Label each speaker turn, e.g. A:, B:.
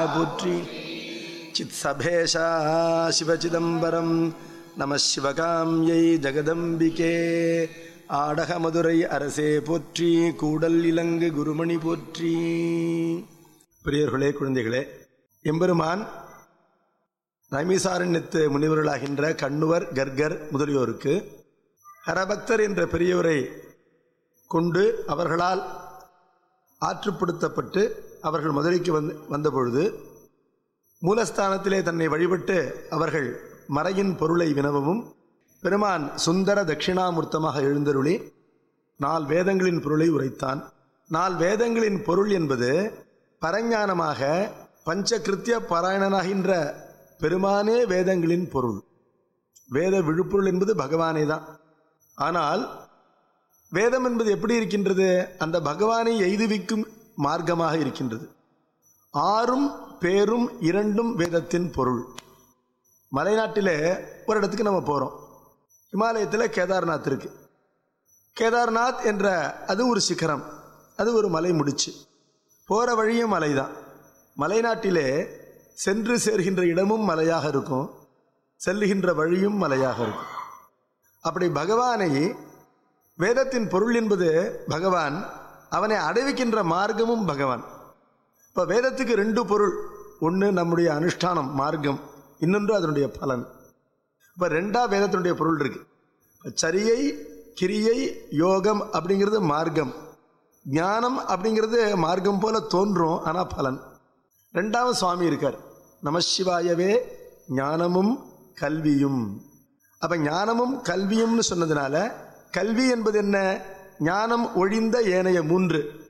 A: போற்றி சித் சபேஷா சிவசிதம்பரம் நம சிவகாமியை ஜெகதம்பிகே ஆடக மதுரை அரசே போற்றி கூடல் இலங்கு குருமணி போற்றி பெரியவர்களே குழந்தைகளே எம்பெருமான் நைமிசாரண்யத்து முனிவர்களாகின்ற கண்ணுவர் கர்கர் முதலியோருக்கு ஹரபக்தர் என்ற பெரியவரை கொண்டு அவர்களால் ஆற்றுப்படுத்தப்பட்டு அவர்கள் மதுரைக்கு வந்து வந்தபொழுது மூலஸ்தானத்திலே தன்னை வழிபட்டு அவர்கள் மறையின் பொருளை வினவவும் பெருமான் சுந்தர தட்சிணாமூர்த்தமாக எழுந்தருளி நால் வேதங்களின் பொருளை உரைத்தான் நால் வேதங்களின் பொருள் என்பது பரஞானமாக பஞ்சகிருத்திய பாராயணனாகின்ற பெருமானே வேதங்களின் பொருள் வேத விழுப்பொருள் என்பது பகவானே தான் ஆனால் வேதம் என்பது எப்படி இருக்கின்றது அந்த பகவானை எய்துவிக்கும் மார்க்கமாக இருக்கின்றது ஆறும் பேரும் இரண்டும் வேதத்தின் பொருள் மலைநாட்டிலே ஒரு இடத்துக்கு நம்ம போகிறோம் இமாலயத்தில் கேதார்நாத் இருக்கு கேதார்நாத் என்ற அது ஒரு சிகரம் அது ஒரு மலை முடிச்சு போகிற வழியும் மலை தான் மலைநாட்டிலே சென்று சேர்கின்ற இடமும் மலையாக இருக்கும் செல்லுகின்ற வழியும் மலையாக இருக்கும் அப்படி பகவானை வேதத்தின் பொருள் என்பது பகவான் அவனை அடைவிக்கின்ற மார்க்கமும் பகவான் இப்போ வேதத்துக்கு ரெண்டு பொருள் ஒன்று நம்முடைய அனுஷ்டானம் மார்க்கம் இன்னொன்று அதனுடைய பலன் இப்போ ரெண்டா வேதத்தினுடைய பொருள் இருக்கு சரியை கிரியை யோகம் அப்படிங்கிறது மார்க்கம் ஞானம் அப்படிங்கிறது மார்க்கம் போல தோன்றும் ஆனால் பலன் ரெண்டாவது சுவாமி இருக்கார் நமசிவாயவே ஞானமும் கல்வியும் அப்போ ஞானமும் கல்வியும்னு சொன்னதுனால கல்வி என்பது என்ன ஞானம் ஒழிந்த ஏனைய மூன்று